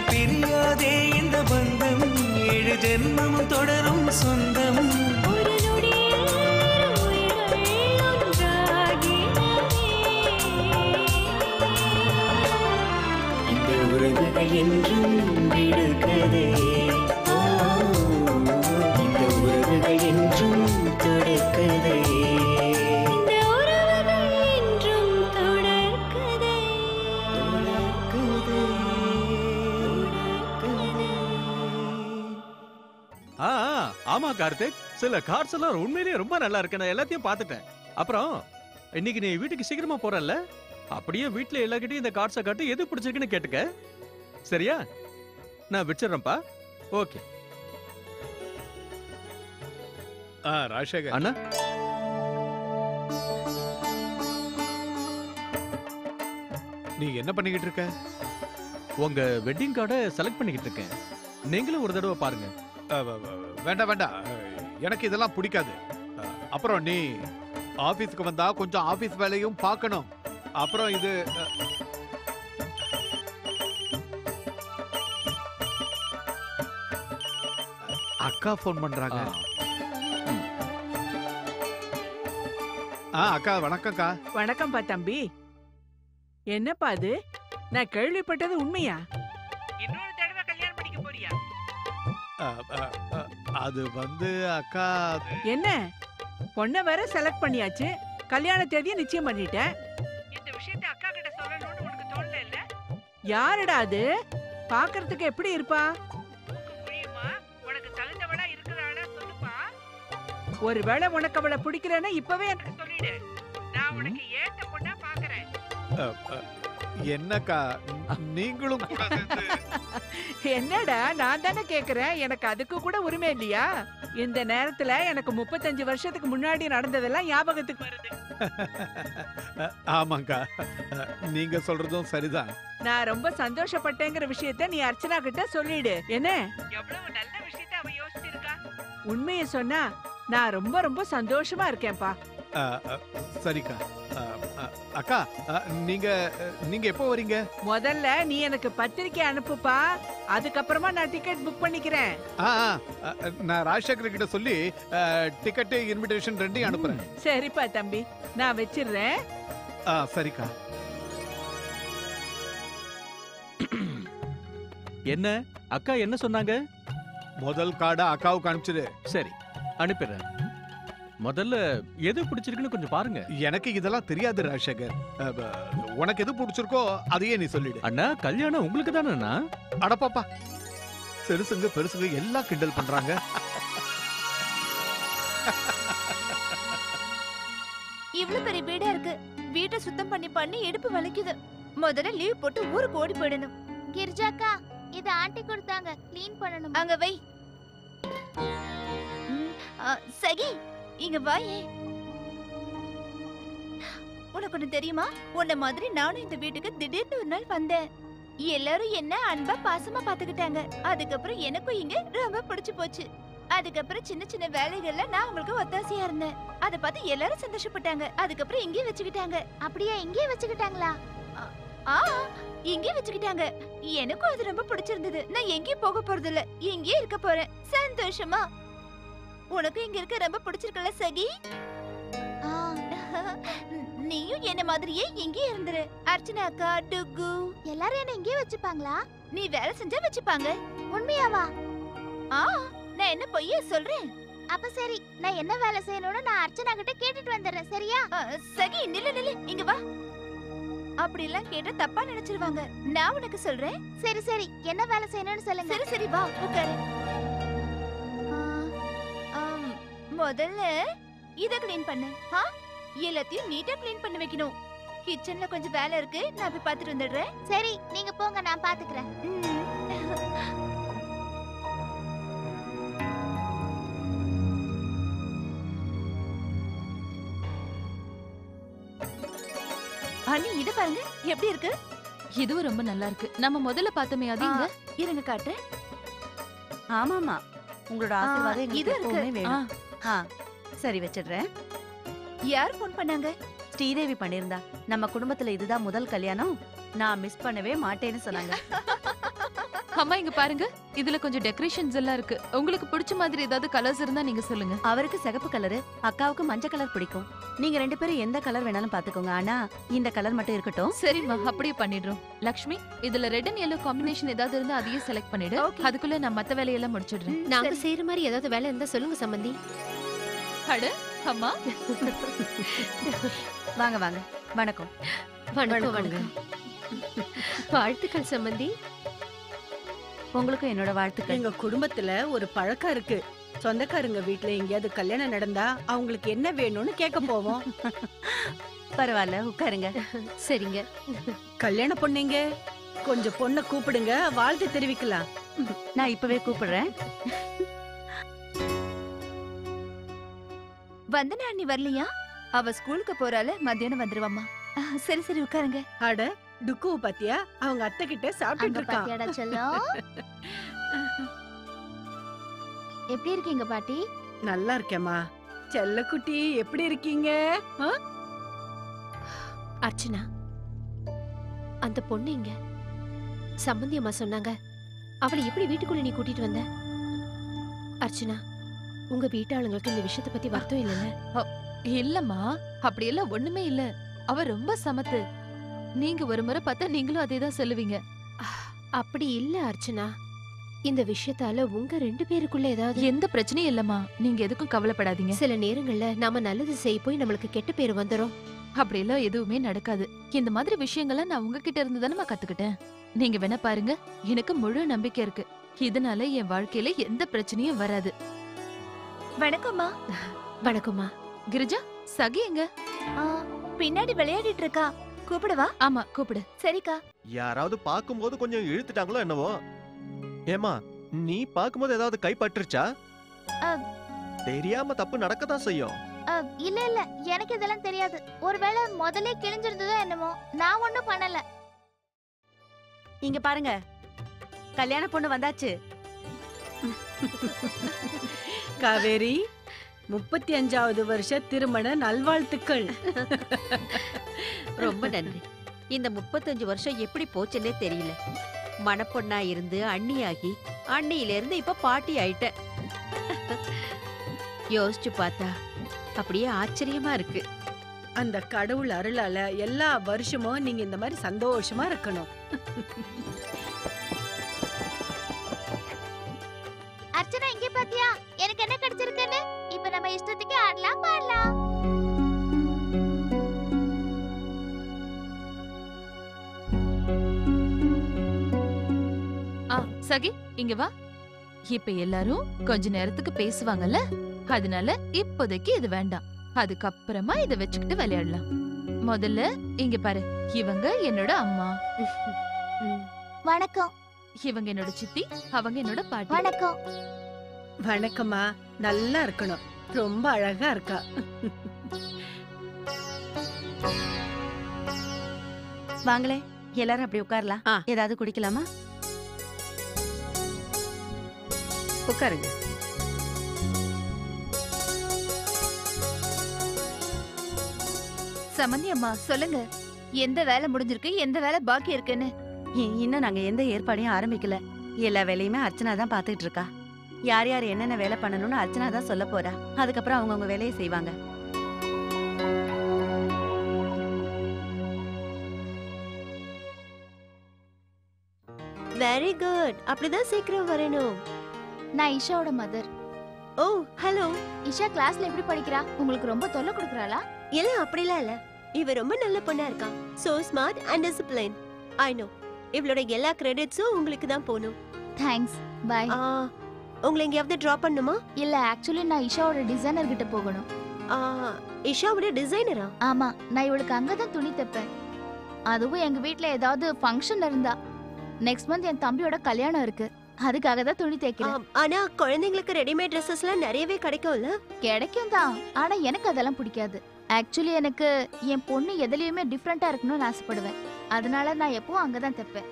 என்றும் பிரியாதே இந்த பந்தம் ஏழு ஜென்மமும் தொடரும் சொந்தம் ஒரு நொடியில் உயிர்கள் ஒன்றாகினவே. இந்த உறவுகள் என்றும் விடுக்கதே ஓ, இந்த உறவுகள் என்றும் தொடக்கதே இந்த உறவுகள் என்றும் தொடர்கதை. ஆ ஆ, ஆமா கார்த்திக் சில கார்ஸ் எல்லாம் உண்மையிலேயே ரொம்ப நல்லா இருக்கு நான் எல்லாத்தையும் பார்த்துட்டேன் அப்புறம் இன்னைக்கு நீ வீட்டுக்கு சீக்கிரமா போறல்ல அப்படியே வீட்ல எல்லார்கிட்டயும் இந்த கார்ட்ஸை காட்டு எது பிடிச்சிருக்குன்னு கேட்டுக்க சரியா நான் வச்சிடுறேன்ப்பா ஓகே ஆ ராஜசேகர் அண்ணா நீ என்ன பண்ணிக்கிட்டு இருக்க உங்க வெட்டிங் கார்டை செலக்ட் பண்ணிக்கிட்டு இருக்கேன் நீங்களும் ஒரு தடவை பாருங்க அ, வ, வ, வேண்டாம் வேண்டாம் அ, எனக்கு இதெல்லாம் பிடிக்காது அ, அப்புறம் நீ ஆபீஸ்க்கு வந்தா கொஞ்சம் ஆபீஸ் வேலையும் பார்க்கணும் அப்புறம் இது அ, அக்கா ஃபோன் பண்றாங்க ஆ. ஆ அக்கா வணக்கம்க்கா வணக்கம்பா தம்பி என்னப்பா அது நான் கேள்விப்பட்டது உண்மையா இன்னொரு தடவை கல்யாணம் பண்ணிக்க போறியா அ, அ, அ, அது வந்து அக்கா என்ன பொண்ணை வேற செலக்ட் பண்ணியாச்சு கல்யாண தேதியை நிச்சயம் பண்ணிட்டேன் இந்த விஷயத்தை அக்கா கிட்ட சொல்லணும்னு உனக்கு தோணல இல்ல யாருடா அது பாக்குறதுக்கு எப்படி இருப்பா உனக்கு தகுந்தவளா இருக்கிறாளா சொல்லுப்பா ஒருவேளை உனக்கு அவளை பிடிக்கிறேன்னா இப்பவே எனக்கு சொல்லிடு நான் உனக்கு ஏத்த பொண்ணா பாக்குறேன் அ, அ, என்னக்கா ந- நீங்களும் கூட சேர்ந்து என்னடா நான் தானே கேக்குறேன் எனக்கு அதுக்கு கூட உரிமை இல்லையா இந்த நேரத்துல எனக்கு முப்பத்தஞ்சு வருஷத்துக்கு முன்னாடி நடந்ததெல்லாம் ஞாபகத்துக்கு வருது ஆமாங்கா நீங்க சொல்றதும் சரிதான் நான் ரொம்ப சந்தோஷப்பட்டேங்கிற விஷயத்த நீ அர்ச்சனா கிட்ட சொல்லிடு என்ன எவ்வளவு நல்ல விஷயத்த அவ யோசிச்சிருக்கா உண்மையை சொன்னா நான் ரொம்ப ரொம்ப சந்தோஷமா இருக்கேன்ப்பா அ, அ, சரிக்கா அ, அ, அக்கா அ, நீங்க நீங்க எப்போ வரீங்க முதல்ல நீ எனக்கு பத்திரிக்கை அனுப்புப்பா அதுக்கப்புறமா நான் டிக்கெட் புக் பண்ணிக்கிறேன் ஆ, ஆ, அ, நான் ராஜசேகர் கிட்ட சொல்லி டிக்கெட்டு இன்விடேஷன் ரெண்டையும் அனுப்புறேன் சரிப்பா தம்பி நான் வச்சிடுறேன் ஆ சரிக்கா என்ன அக்கா என்ன சொன்னாங்க முதல் கார்டை அக்காவுக்கு அனுப்பிச்சிடு சரி அனுப்பிடுறேன் முதல்ல எது பிடிச்சிருக்குன்னு கொஞ்சம் பாருங்க எனக்கு இதெல்லாம் தெரியாது ராஜசேகர் அ, ப, உனக்கு எது பிடிச்சிருக்கோ அதையே நீ சொல்லிடு அண்ணா கல்யாணம் உங்களுக்கு தானேண்ணா அடப்பாப்பா பெருசுங்க பெருசுங்க எல்லாம் கிண்டல் பண்றாங்க இவ்வளவு பெரிய வீடா இருக்கு வீட்டை சுத்தம் பண்ணி பண்ணி இடுப்பு வலிக்குது முதல்ல லீவ் போட்டு ஊருக்கு ஓடி போயிடணும் கிரிஜாக்கா இது ஆண்டி கொடுத்தாங்க க்ளீன் பண்ணணும் அங்க வை ம், ஆ, சகி இங்க வாயே உனக்கு ஒண்ணு தெரியுமா உன்ன மாதிரி நானும் இந்த வீட்டுக்கு திடீர்னு ஒரு நாள் வந்தேன் எல்லாரும் என்ன அன்பா பாசமா பாத்துக்கிட்டாங்க அதுக்கப்புறம் எனக்கும் இங்க ரொம்ப பிடிச்சு போச்சு அதுக்கப்புறம் சின்ன சின்ன வேலைகள்ல நான் உங்களுக்கு ஒத்தாசையா இருந்தேன் அத பார்த்து எல்லாரும் சந்தோஷப்பட்டாங்க அதுக்கப்புறம் இங்கே வச்சுக்கிட்டாங்க அப்படியே இங்கே வச்சுக்கிட்டாங்களா ஆ இங்கே வச்சுக்கிட்டாங்க எனக்கும் அது ரொம்ப பிடிச்சிருந்தது நான் எங்கேயும் போக போறது இல்ல இங்கே இருக்க போறேன் சந்தோஷமா உனக்கும் இங்க இருக்க ரொம்ப பிடிச்சிருக்கல சகி ஆ, நீயும் என்ன மாதிரியே இங்கே இருந்துரு அர்ச்சனா அக்கா டுகு எல்லாரும் என்ன இங்கே வச்சுப்பாங்களா நீ வேலை செஞ்சா வச்சுப்பாங்க உண்மையாவா ஆ நான் என்ன பொய்ய சொல்றேன் அப்ப சரி நான் என்ன வேலை செய்யணும்னு நான் அர்ச்சனா கிட்ட கேட்டுட்டு வந்துடுறேன் சரியா ஆ, சகி நில்லு நில்லு இங்க வா அப்படி எல்லாம் கேட்டா தப்பா நினைச்சிருவாங்க நான் உனக்கு சொல்றேன் சரி சரி என்ன வேலை செய்யணும்னு சொல்லுங்க சரி சரி வா உட்காரு ஆ, ஆம், முதல்ல இத க்ளீன் பண்ணு ஆ எல்லாத்தையும் நீட்டா க்ளீன் பண்ணி வைக்கணும் கிச்சன்ல கொஞ்சம் வேலை இருக்கு நான் போய் பார்த்துட்டு வந்துடுறேன் சரி நீங்க போங்க நான் பாத்துக்கிறேன் ம். அண்ணி இது பாருங்க எப்படி இருக்கு இதுவும் ரொம்ப நல்லா இருக்கு நம்ம முதல்ல பார்த்தோமே அது இங்க இருங்க காட்டுறேன் ஆமாமா உங்களோட ஆ, ஆசீர்வாதம் இது எங்களுக்கு இருக்கு. எப்பவுமே வேணும் ஆ சரி வச்சிடுறேன் யார் ஃபோன் பண்ணாங்க ஸ்ரீதேவி பண்ணிருந்தா நம்ம குடும்பத்துல இதுதான் முதல் கல்யாணம் நான் மிஸ் பண்ணவே மாட்டேன்னு சொன்னாங்க அம்மா இங்க பாருங்க இதுல கொஞ்சம் டெக்கரேஷன்ஸ் எல்லாம் இருக்கு உங்களுக்கு பிடிச்ச மாதிரி ஏதாவது கலர்ஸ் இருந்தா நீங்க சொல்லுங்க அவருக்கு சிகப்பு கலரு அக்காவுக்கு மஞ்சள் கலர் பிடிக்கும் நீங்க ரெண்டு பேரும் எந்த கலர் வேணாலும் பாத்துக்கோங்க ஆனா இந்த கலர் மட்டும் இருக்கட்டும் சரிம்மா அப்படியே பண்ணிடுறோம் லக்ஷ்மி இதுல ரெட் அண்ட் yellow காம்பினேஷன் ஏதாவது இருந்தா அதையே செலக்ட் பண்ணிடு Okay. அதுக்குள்ள நான் மத்த வேலையெல்லாம் முடிச்சிடுறேன் நாங்க செய்யற மாதிரி ஏதாவது வேலை இருந்தா சொல்லுங்க சம்பந்தி அட அம்மா வாங்க வாங்க வணக்கம் வணக்கம் வணக்கம் வாழ்த்துக்கள் சம்பந்தி உங்களுக்கும் என்னோட வாழ்த்துக்கள் எங்க குடும்பத்துல ஒரு பழக்கம் இருக்கு சொந்தக்காரங்க வீட்ல எங்கேயாவது கல்யாணம் நடந்தா அவங்களுக்கு என்ன வேணும்னு கேட்க போவோம் பரவாயில்ல உட்காருங்க சரிங்க கல்யாண பொண்ணுங்க கொஞ்சம் பொண்ணை கூப்பிடுங்க வாழ்த்து தெரிவிக்கலாம் நான் இப்பவே கூப்பிடுறேன் வந்தனா அண்ணி வரலையா அவ ஸ்கூலுக்கு போறால மத்தியானம் வந்துருவாம்மா ஆ, சரி சரி உட்காருங்க அட டுக்குவ பாத்தியா அவங்க அத்தை கிட்ட சாப்பிட்டுட்டு அங்க இருக்கான் பாத்தியாடா செல்லம் எப்படி இருக்கீங்க பாட்டி நல்லா இருக்கேம்மா செல்லக்குட்டி எப்படி இருக்கீங்க ஆ? அர்ச்சனா அந்த பொண்ணு இங்க சம்பந்தி அம்மா சொன்னாங்க அவளை எப்படி வீட்டுக்குள்ள நீ கூட்டிட்டு வந்த அர்ச்சனா உங்க வீட்டாளுங்களுக்கு இந்த விஷயத்தை பத்தி வருத்தம் இல்லைல்ல இல்லம்மா அப்படியெல்லாம் ஒண்ணுமே இல்ல அவ ரொம்ப சமத்து நீங்க ஒரு முறை பார்த்தா நீங்களும் அதே தான் சொல்லுவீங்க அப்படி இல்ல அர்ச்சனா இந்த விஷயத்தால உங்க ரெண்டு பேருக்குள்ள ஏதாவது எந்த பிரச்சனையும் இல்லம்மா நீங்க எதுக்கும் கவலைப்படாதீங்க சில நேரங்கள்ல நாம நல்லது செய்ய போய் நம்மளுக்கு கெட்ட பேர் வந்துரும் அப்படியெல்லாம் எதுவுமே நடக்காது இந்த மாதிரி விஷயங்களை நான் உங்ககிட்ட இருந்து தானே கத்துக்கிட்டேன் நீங்க வேணா பாருங்க எனக்கு முழு நம்பிக்கை இருக்கு இதனால என் வாழ்க்கையில எந்த பிரச்சனையும் வராது வணக்கம்மா வணக்கம்மா கிரிஜா சகி எங்க ஆ, பின்னாடி விளையாடிட்டு இருக்கா கூப்பிடவா ஆமா கூப்பிடு சரிக்கா யாராவது பார்க்கும்போது கொஞ்சம் இழுத்துட்டாங்களோ என்னவோ ஏமா நீ பார்க்கும்போது ஏதாவது கை பட்டுருச்சா அ. தெரியாம தப்பு நடக்கத்தான் செய்யும் அ, இல்ல இல்ல எனக்கு இதெல்லாம் தெரியாது ஒருவேளை முதல்ல கிழிஞ்சிருந்ததோ என்னமோ நான் ஒண்ணும் பண்ணல இங்க பாருங்க கல்யாண பொண்ணு வந்தாச்சு காவேரி முப்பத்தி அஞ்சாவது வருஷ திருமண நல்வாழ்த்துக்கள் ரொம்ப நன்றி இந்த முப்பத்தஞ்சு வருஷம் எப்படி போச்சுன்னே தெரியல மணப்பொண்ணா இருந்து அண்ணியாகி அண்ணியில இருந்து இப்ப பாட்டி ஆயிட்டேன் யோசிச்சு பார்த்தா அப்படியே ஆச்சரியமா இருக்கு அந்த கடவுள் அருளால எல்லா வருஷமும் நீங்க இந்த மாதிரி சந்தோஷமா இருக்கணும் அர்ச்சனா இங்க பாத்தியா எனக்கு என்ன கிடைச்சிருக்குன்னு இப்ப நம்ம இஷ்டத்துக்கு ஆடலாம் பாடலாம் ஆ சகி இங்க வா இப்ப எல்லாரும் கொஞ்ச நேரத்துக்கு பேசுவாங்கல்ல அதனால இப்போதைக்கு இது வேண்டாம் அதுக்கப்புறமா இத வச்சுக்கிட்டு விளையாடலாம் முதல்ல இங்க பாரு இவங்க என்னோட அம்மா வணக்கம் இவங்க என்னோட சித்தி அவங்க என்னோட பாட்டி வணக்கம் வணக்கம்மா நல்லா இருக்கணும் ரொம்ப அழகா இருக்கா வாங்களே எல்லாரும் அப்படி உட்காரலாம் ஆ. ஏதாவது குடிக்கலாமா உட்காருங்க சமந்தி அம்மா சொல்லுங்க எந்த வேலை முடிஞ்சிருக்கு எந்த வேலை பாக்கி இருக்குன்னு இ- இன்னும் நாங்க எந்த ஏற்பாடையும் ஆரம்பிக்கல எல்லா வேலையுமே அர்ச்சனா தான் பாத்துட்டு இருக்கா யார் யார் என்னென்ன வேலை பண்ணணும்னு அர்ச்சனா தான் சொல்ல போறா அதுக்கப்புறம் அவங்கவுங்க வேலையை செய்வாங்க வெரி குட் அப்படிதான் சீக்கிரம் வரணும் நான் இஷாவோட மதர் ஓ ஹலோ இஷா கிளாஸ்ல எப்படி படிக்கிறா உங்களுக்கு ரொம்ப தொல்லை கொடுக்குறாளா இல்ல அப்படிலாம் இல்ல இவ ரொம்ப நல்ல பொண்ணா இருக்கா so smart and discipline I know இவளோட எல்லா கிரெடிட்ஸும் உங்களுக்கு தான் போகணும் தேங்க்ஸ் பை ஆ, உங்களை எங்கேயாவது ட்ராப் பண்ணுமா இல்ல ஆக்சுவலி நான் இஷாவோட டிசைனர் கிட்ட போகணும் ஆ, இஷாவோட டிசைனரா ஆமா நான் இவளுக்கு அங்கதான் துணி தைப்பேன் அதுவும் எங்க வீட்ல ஏதாவது ஃபங்க்ஷன் இருந்தா நெக்ஸ்ட் மந்த் என் தம்பியோட கல்யாணம் இருக்கு அதுக்காக தான் துணி தைக்கிறேன் ஆனா குழந்தைங்களுக்கு ரெடிமேட் ட்ரெஸ்ஸஸ்லாம் நிறையவே கிடைக்கும்ல கிடைக்கும் தான் ஆனா எனக்கு அதெல்லாம் பிடிக்காது ஆக்சுவலி எனக்கு என் பொண்ணு எதுலயுமே டிஃப்ரெண்டா இருக்கணும்னு ஆசைப்படுவேன் அதனால நான் எப்பவும் அங்கதான் தைப்பேன்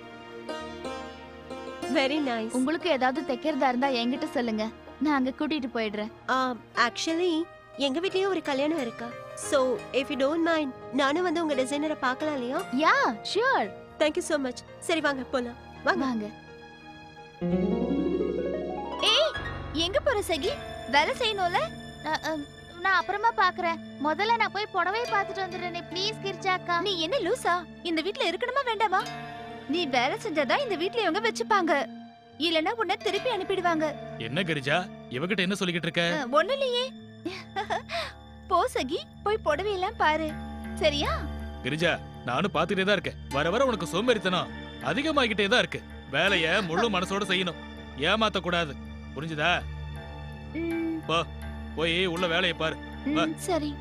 வெரி நைஸ் உங்களுக்கு ஏதாவது தைக்கிறதா இருந்தா என்கிட்ட சொல்லுங்க நான் அங்க கூட்டிட்டு போயிடுறேன் ஆக்சுவலி எங்க வீட்லயும் ஒரு கல்யாணம் இருக்கா so if you don't mind நானும் வந்து உங்க டிசைனரை பார்க்கலாம் இல்லையா yeah sure thank you so much சரி வாங்க போலாம் வாங்க வாங்க ஏய் எங்க போற சகி வேலை செய்யணும்ல நான், அம், நான் அப்புறமா பாக்குறேன் முதல்ல நான் போய் புடவை பார்த்துட்டு வந்துடுறேனே ப்ளீஸ் கிரிச்சாக்கா நீ என்ன லூசா இந்த வீட்ல இருக்கணுமா வேண்டாமா நீ வேலை செஞ்சாதான் இந்த வீட்ல இவங்க வச்சுப்பாங்க இல்லனா உன்னை திருப்பி அனுப்பிடுவாங்க என்ன கிரிஜா இவகிட்ட என்ன சொல்லிக்கிட்டு இருக்க அஹ், ஒண்ணும் இல்லையே போ சகி போய் புடவையெல்லாம் பாரு சரியா கிரிஜா நானும் பாத்துட்டே தான் இருக்கேன் வர வர உனக்கு சோம்பேறித்தனம் அதிகமாகிட்டே தான் இருக்கு வேலைய முழு மனசோட செய்யணும் ஏமாத்த கூடாது புரிஞ்சுதா ம், போ போய் உள்ள வேலையை பாரு வா. ம், சரி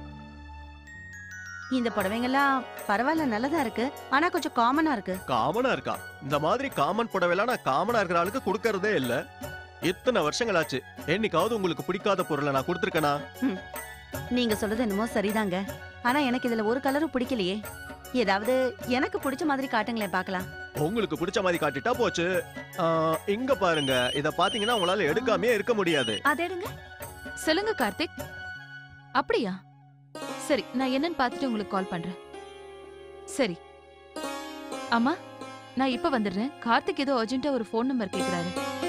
இந்த புடவைங்கெல்லாம் பரவாயில்ல நல்லதா இருக்கு ஆனா கொஞ்சம் காமனா இருக்கு காமனா இருக்கா இந்த மாதிரி காமன் புடவைலாம் நான் காமனா இருக்கிற ஆளுக்கு கொடுக்கறதே இல்ல இத்தனை வருஷங்கள் ஆச்சு என்னைக்காவது உங்களுக்கு பிடிக்காத பொருளை நான் கொடுத்துருக்கேனா நீங்க சொல்றது என்னமோ சரிதாங்க ஆனா எனக்கு இதுல ஒரு கலரும் பிடிக்கலையே ஏதாவது எனக்கு பிடிச்ச மாதிரி காட்டுங்களேன் பார்க்கலாம் உங்களுக்கு பிடிச்ச மாதிரி காட்டிட்டா போச்சு ஆ, இங்க பாருங்க இத பாத்தீங்கன்னா உங்களால எடுக்காமயே இருக்க முடியாது அதை எடுங்க சொல்லுங்க கார்த்திக் அப்படியா சரி நான் என்னன்னு பார்த்துட்டு உங்களுக்கு கால் பண்றேன் சரி அம்மா நான் இப்ப வந்துடுறேன் கார்த்திக் ஏதோ அர்ஜென்ட்டா ஒரு ஃபோன் நம்பர் கேக்குறாரு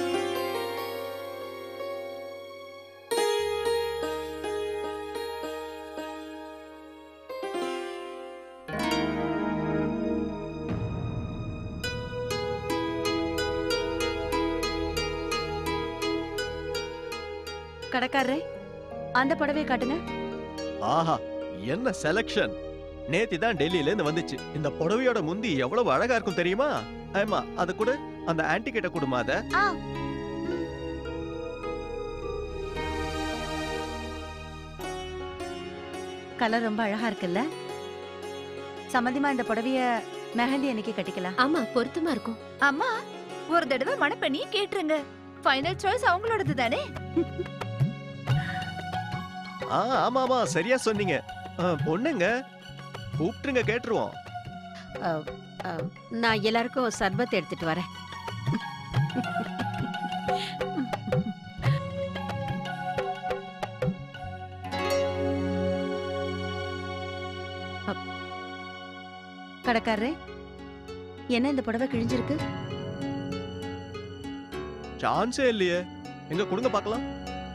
கடைக்காரரே அந்த புடவையை காட்டுங்க ஆஹா என்ன செலக்ஷன் நேத்தி தான் டெல்லியில இருந்து வந்துச்சு இந்த புடவையோட முந்தி எவ்வளவு அழகா இருக்கும் தெரியுமா ஆமா அது கூட அந்த ஆன்டி கிட்ட கொடுமா அத ஆ கலர் ரொம்ப அழகா இருக்குல்ல சம்மந்திமா இந்த புடவைய மெஹந்தி அன்னைக்கு கட்டிக்கலாம் ஆமா பொருத்தமா இருக்கும் அம்மா ஒரு தடவை மனப்பண்ணி கேட்டுருங்க ஃபைனல் சாய்ஸ் அவங்களோடது தானே ஆ ஆமா ஆமா சரியா சொன்னீங்க ஆ, பொண்ணுங்க கூப்பிட்டுருங்க கேட்டுருவோம் அஹ், அஹ், நான் எல்லாருக்கும் சர்பத் எடுத்துட்டு வரேன் கடைக்காரரே என்ன இந்த புடவை கிழிஞ்சிருக்கு சான்ஸே இல்லையே எங்க கொடுங்க பார்க்கலாம்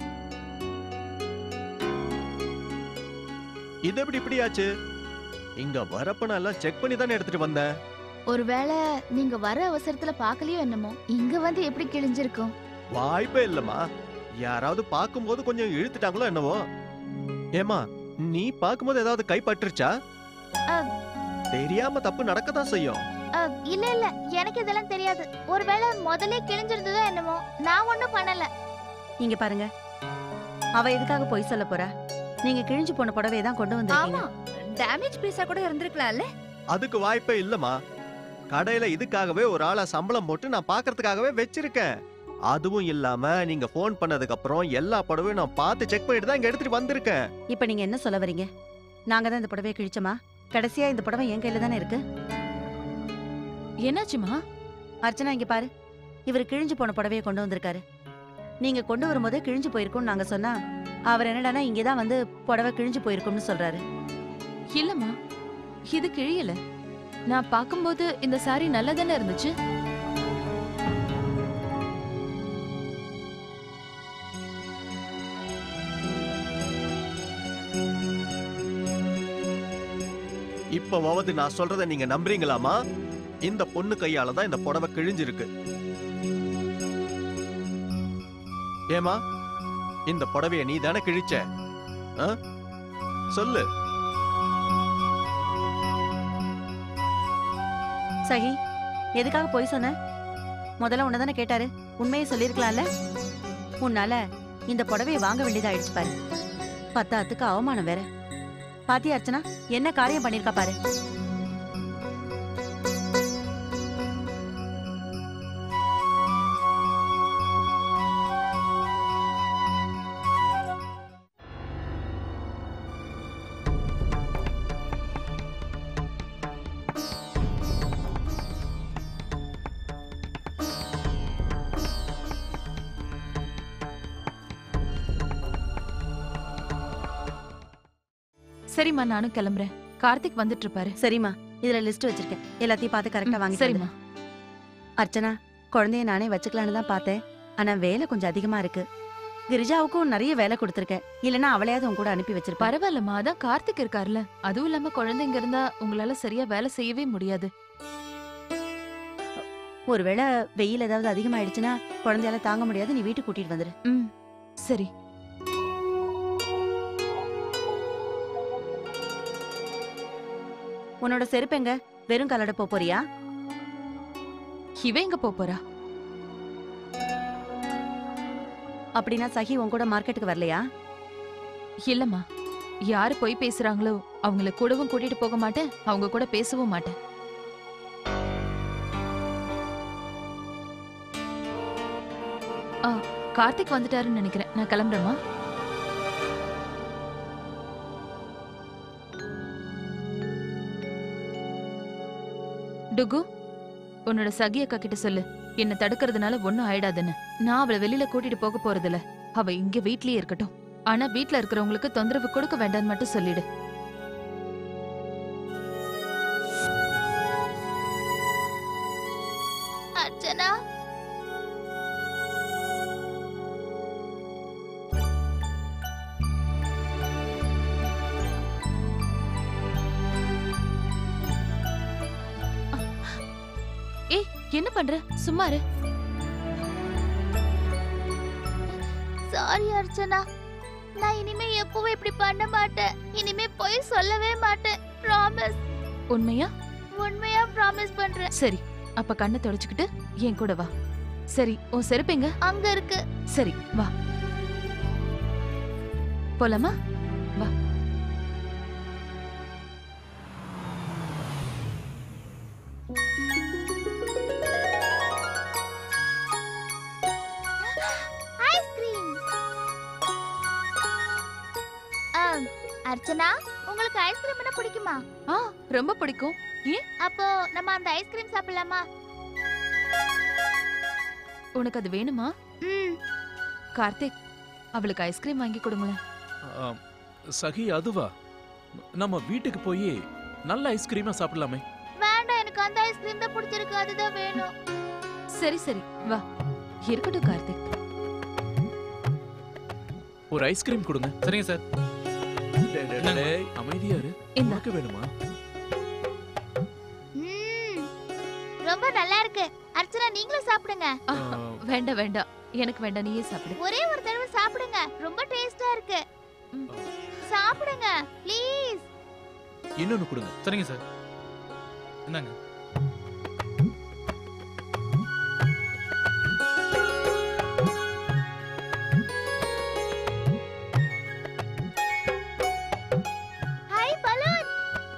இது எப்படி இப்படி ஆச்சு இங்க வரப்ப நான் எல்லாம் செக் பண்ணி தானே எடுத்துட்டு வந்தேன் ஒருவேளை நீங்க வர அவசரத்துல பார்க்கலையோ என்னமோ இங்க வந்து எப்படி கிழிஞ்சிருக்கும் வாய்ப்பே இல்லம்மா யாராவது பார்க்கும்போது கொஞ்சம் இழுத்துட்டாங்களோ என்னவோ ஏமா நீ பார்க்கும்போது ஏதாவது கை பட்டுருச்சா அ. தெரியாம தப்பு நடக்கத்தான் செய்யும் அ, இல்ல இல்ல எனக்கு இதெல்லாம் தெரியாது ஒருவேளை முதல்ல கிழிஞ்சிருந்ததோ என்னமோ நான் ஒண்ணும் பண்ணல இங்க பாருங்க அவ எதுக்காக பொய் சொல்ல போறா நீங்க கிழிஞ்சு போன புடவையை தான் கொண்டு வந்திருக்கீங்க ஆமா டேமேஜ் பீஸா கூட இருந்திருக்கலாம்ல அதுக்கு வாய்ப்பே இல்லம்மா கடையில இதுக்காகவே ஒரு ஆளை சம்பளம் போட்டு நான் பார்க்கறதுக்காகவே வச்சிருக்கேன் அதுவும் இல்லாம நீங்க ஃபோன் பண்ணதுக்கு அப்புறம் எல்லா படவையும் நான் பார்த்து செக் பண்ணிட்டு தான் இங்க எடுத்துட்டு வந்திருக்கேன் இப்ப நீங்க என்ன சொல்ல வரீங்க நாங்க தான் இந்த புடவையை கிழிச்சோமா கடைசியா இந்த புடவை என் கையில தானே இருக்கு என்னாச்சுமா அர்ச்சனா இங்க பாரு இவர் கிழிஞ்சு போன புடவையை கொண்டு வந்திருக்காரு நீங்க கொண்டு வரும்போது கிழிஞ்சு போயிருக்கும்னு நாங்க சொன்னா அவர் என்னடான்னா இங்கதான் வந்து புடவை கிழிஞ்சு போயிருக்கும்னு சொல்றாரு இல்லம்மா இது கிழியல நான் பார்க்கும்போது இந்த சாரி நல்லா தானே இருந்துச்சு இப்பவாவது நான் சொல்றத நீங்க நம்புறீங்களாமா இந்த பொண்ணு கையால தான் இந்த புடவை கிழிஞ்சிருக்கு ஏமா இந்த புடவைய நீ தானே கிழிச்ச ஆ? சொல்லு சகி எதுக்காக பொய் சொன்ன முதல்ல உன்னை தானே கேட்டாரு உண்மையை சொல்லியிருக்கலாம்ல உன்னால இந்த புடவையை வாங்க வேண்டியதாயிடுச்சு பாரு பத்தாத்துக்கு அவமானம் வேற பாத்தியா அர்ச்சனா என்ன காரியம் பண்ணிருக்கா பாரு சரிம்மா நானும் கிளம்புறேன் கார்த்திக் வந்துட்டு இருப்பாரு சரிம்மா இதுல லிஸ்ட் வச்சிருக்கேன் எல்லாத்தையும் பார்த்து கரெக்டா ம், வாங்கி சரிம்மா அர்ச்சனா குழந்தைய நானே வச்சுக்கலான்னு தான் பார்த்தேன் ஆனா வேலை கொஞ்சம் அதிகமா இருக்கு கிரிஜாவுக்கும் நிறைய வேலை கொடுத்துருக்கேன் இல்லனா அவளையாவது உன் கூட அனுப்பி வச்சிருப்பேன் பரவாயில்லம்மா அதான் கார்த்திக் இருக்கார்ல அதுவும் இல்லாம குழந்தைங்க இருந்தா உங்களால சரியா வேலை செய்யவே முடியாது ஒருவேளை வெயில் ஏதாவது அதிகமாயிடுச்சுன்னா குழந்தையால தாங்க முடியாது நீ வீட்டுக்கு கூட்டிட்டு வந்துரு ம் சரி உன்னோட செருப்பு எங்க வெறும் காலோட போப் போறியா இவ எங்க போப் போறா அப்படின்னா சஹி உன் கூட மார்க்கெட்டுக்கு வரலையா இல்லம்மா யாரு போய் பேசுறாங்களோ அவங்கள கூடவும் கூட்டிட்டு போக மாட்டேன் அவங்க கூட பேசவும் மாட்டேன் ஆ கார்த்திக் வந்துட்டாருன்னு நினைக்கிறேன் நான் கிளம்புறேம்மா டுகு உன்னோட சகி அக்கா கிட்ட சொல்லு என்ன தடுக்கிறதுனால ஒண்ணும் ஆயிடாதுன்னு நான் அவளை வெளியில கூட்டிட்டு போக போறதில்ல அவ இங்க வீட்லயே இருக்கட்டும் ஆனா வீட்ல இருக்கிறவங்களுக்கு தொந்தரவு கொடுக்க வேண்டாம்னு மட்டும் சொல்லிடு அர்ச்சனா ஏய் என்ன பண்ற சும்மா இரு சாரி அர்ச்சனா நான் இனிமே எப்பவும் இப்படி பண்ண மாட்டேன் இனிமே போய் சொல்லவே மாட்டேன் ப்ராமிஸ் உண்மையா உண்மையா ப்ராமிஸ் பண்றேன் சரி அப்ப கண்ணை தொடச்சுக்கிட்டு என் கூட வா சரி உன் செருப்பு எங்க அங்க இருக்கு சரி வா போலாமா வா ஐஸ்கிரீம் அர்ச்சனா உங்களுக்கு ஐஸ்கிரீம் என்ன பிடிக்குமா ஆ ரொம்ப பிடிக்கும் ஏன் அப்போ நம்ம அந்த ஐஸ்கிரீம் சாப்பிடலாமா உனக்கு அது வேணுமா ம் கார்த்திக் அவளுக்கு ஐஸ்கிரீம் வாங்கி கொடுங்களேன் ஆம், சகி அதுவா நம்ம வீட்டுக்கு போய் நல்ல ஐஸ்கிரீமா சாப்பிடலாமே வேண்டாம் எனக்கு அந்த ஐஸ்கிரீம் தான் பிடிச்சிருக்கு அதுதான் வேணும் சரி சரி வா இருக்கட்டும் கார்த்திக் ஒரு ஐஸ்கிரீம் கொடுங்க சரிங்க சார் டேய், டேய், டேய், அமைதியா இரு இந்தா. உனக்கு வேணுமா ம் ரொம்ப நல்லா இருக்கு அர்ச்சனா நீங்களும் சாப்பிடுங்க ஆ, வேண்டாம் வேண்டாம் எனக்கு வேண்டாம் நீயே சாப்பிடு ஒரே ஒரு தடவை சாப்பிடுங்க ரொம்ப டேஸ்டா இருக்கு ம். சாப்பிடுங்க ப்ளீஸ் இன்னொன்னு கொடுங்க சரிங்க சார் இந்தாங்க ஹாய் பலூன்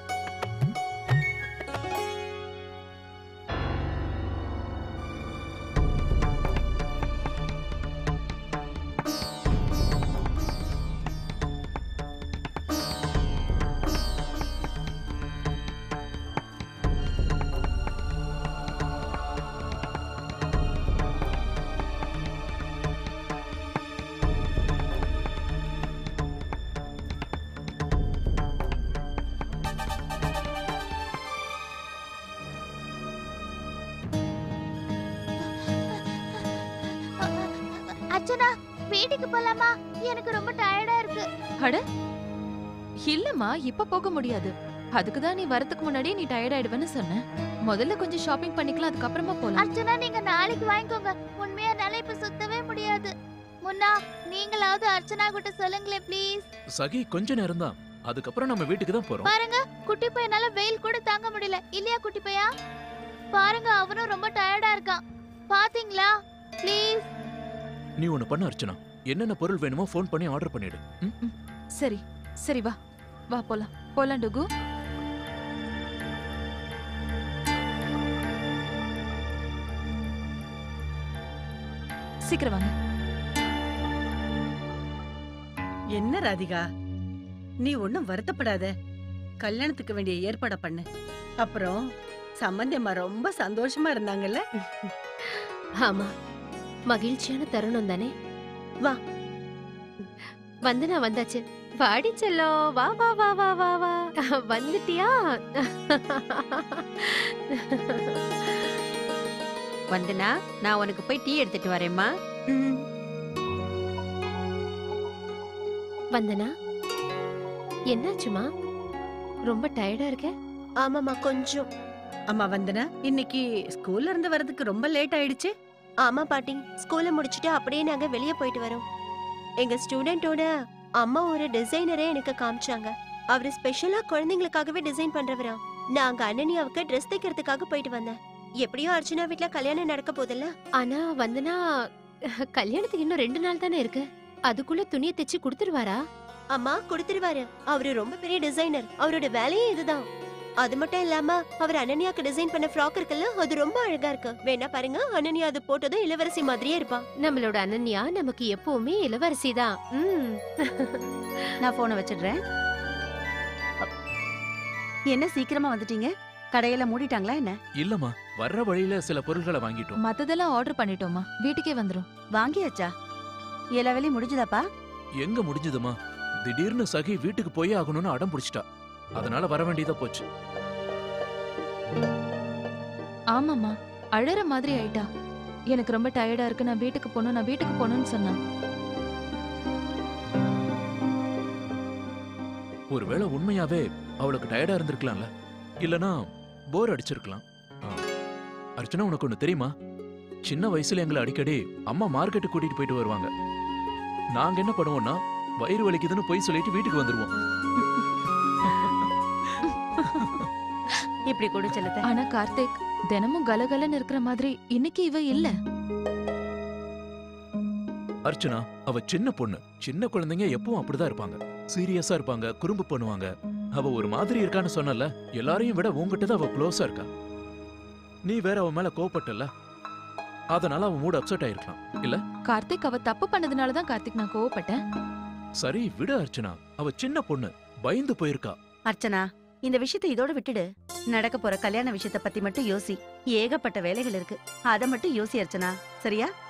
அர்ச்சனா வீட்டுக்கு போலாமா எனக்கு ரொம்ப டயர்டா இருக்கு அட இல்லம்மா இப்ப போக முடியாது அதுக்கு தான் நீ வரதுக்கு முன்னாடியே நீ டயர்ட் ஆயிடுவேன்னு சொன்ன முதல்ல கொஞ்சம் ஷாப்பிங் பண்ணிக்கலாம் அதுக்கப்புறமா போலாம் அர்ச்சனா நீங்க நாளைக்கு வாங்கிக்கோங்க உண்மையா என்னால இப்ப சுத்தவே முடியாது முன்னா நீங்களாவது அர்ச்சனா கிட்ட சொல்லுங்களேன் ப்ளீஸ் சகி கொஞ்ச நேரம் தான் அதுக்கப்புறம் நம்ம வீட்டுக்கு தான் போறோம் பாருங்க குட்டி பையனால வெயில் கூட தாங்க முடியல இல்லையா குட்டி பையா பாருங்க அவனும் ரொம்ப டயர்டா இருக்கான் பாத்தீங்களா ப்ளீஸ் நீ ஒண்ணு பண்ண அர்ச்சனா என்னென்ன பொருள் வேணுமோ ஃபோன் பண்ணி ஆர்டர் பண்ணிடு ம்? சரி சரி வா வா போலாம் போலாம் டுகு சீக்கிரம் வாங்க என்ன ராதிகா நீ ஒண்ணும் வருத்தப்படாத கல்யாணத்துக்கு வேண்டிய ஏற்பாட பண்ணு அப்புறம் சம்பந்தி அம்மா ரொம்ப சந்தோஷமா இருந்தாங்கல்ல ஆமா மகிழ்ச்சியான தருணம் தானே வா வந்து நான் வந்தாச்சு வாடி செல்லம் வா வா வா வா வா வா வந்துட்டியா வந்தனா நான் உனக்கு போய் டீ எடுத்துட்டு வரேம்மா வந்தனா என்னாச்சுமா ரொம்ப டயர்டா இருக்க ஆமாமா கொஞ்சம் அம்மா வந்தனா இன்னைக்கு ஸ்கூல்ல இருந்து வரதுக்கு ரொம்ப லேட் ஆயிடுச்சு ஆமா பாட்டி ஸ்கூல்ல முடிச்சுட்டு அப்படியே நாங்க வெளிய போயிட்டு வரோம் எங்க ஸ்டூடெண்டோட அம்மா ஒரு டிசைனரே எனக்கு காமிச்சாங்க அவரு ஸ்பெஷலா குழந்தைங்களுக்காகவே டிசைன் பண்றவரா நாங்க அண்ணனியாவுக்கு ட்ரெஸ் தைக்கிறதுக்காக போயிட்டு வந்தேன் எப்படியோ அர்ச்சனா வீட்ல கல்யாணம் நடக்க போதில்ல ஆனா வந்தனா கல்யாணத்துக்கு இன்னும் ரெண்டு நாள் தானே இருக்கு அதுக்குள்ள துணியை தைச்சு கொடுத்துருவாரா அம்மா கொடுத்துருவாரு அவரு ரொம்ப பெரிய டிசைனர் அவரோட வேலையே இதுதான் அது மட்டும் இல்லாம அவர் அனன்யாக்கு டிசைன் பண்ண ஃப்ராக் இருக்குல்ல அது ரொம்ப அழகா இருக்கு வேணா பாருங்க அனன்யா அது போட்டதும் இளவரசி மாதிரியே இருப்பா நம்மளோட அனன்யா நமக்கு எப்பவுமே இளவரசி தான் ம் நான் போனை வச்சிடுறேன் அப், என்ன சீக்கிரமா வந்துட்டீங்க கடையில மூடிட்டாங்களா என்ன இல்லம்மா வர்ற வழியில சில பொருட்களை வாங்கிட்டோம் மத்ததெல்லாம் ஆர்டர் பண்ணிட்டோமா வீட்டுக்கே வந்துரும் வாங்கியாச்சா எல்லா வேலையும் முடிஞ்சுதாப்பா எங்க முடிஞ்சதுமா திடீர்னு சகி வீட்டுக்கு போயே ஆகணும்னு அடம் பிடிச்சிட்டா அதனால வர வேண்டியதா போச்சு ஆமாம்மா அழற மாதிரி ஆயிட்டா எனக்கு ரொம்ப டயர்டா இருக்கு நான் வீட்டுக்கு போகணும் நான் வீட்டுக்கு போகணும்னு சொன்னான் ஒருவேளை உண்மையாவே அவளுக்கு டயர்டா இருந்திருக்கலாம்ல இல்லனா போர் அடிச்சிருக்கலாம் ஆ. அர்ச்சனா உனக்கு ஒண்ணு தெரியுமா சின்ன வயசுல எங்களை அடிக்கடி அம்மா மார்க்கெட்டுக்கு கூட்டிட்டு போயிட்டு வருவாங்க நாங்க என்ன பண்ணுவோம்னா வயிறு வலிக்குதுன்னு போய் சொல்லிட்டு வீட்டுக்கு வந்துருவோம் இப்படி கொடு செல்லத்தை ஆனா கார்த்திக் தினமும் கலகலன்னு இருக்கிற மாதிரி இன்னைக்கு இவ இல்ல அர்ச்சனா அவ சின்ன பொண்ணு சின்ன குழந்தைங்க எப்பவும் அப்படிதான் இருப்பாங்க சீரியஸா இருப்பாங்க குறும்பு பண்ணுவாங்க அவ ஒரு மாதிரி இருக்கான்னு சொன்னல எல்லாரையும் விட உன்கிட்ட தான் அவ க்ளோஸா இருக்கா நீ வேற அவ மேல கோவப்பட்டல அதனால அவ மூட் அப்செட் ஆயிருக்கலாம் இல்ல கார்த்திக் அவ தப்பு பண்ணதுனால தான் கார்த்திக் நான் கோவப்பட்டேன் சரி விடு அர்ச்சனா அவ சின்ன பொண்ணு பயந்து போயிருக்கா அர்ச்சனா இந்த விஷயத்தை இதோட விட்டுடு நடக்க போற கல்யாண விஷயத்த பத்தி மட்டும் யோசி ஏகப்பட்ட வேலைகள் இருக்கு அத மட்டும் யோசி அர்ச்சனா சரியா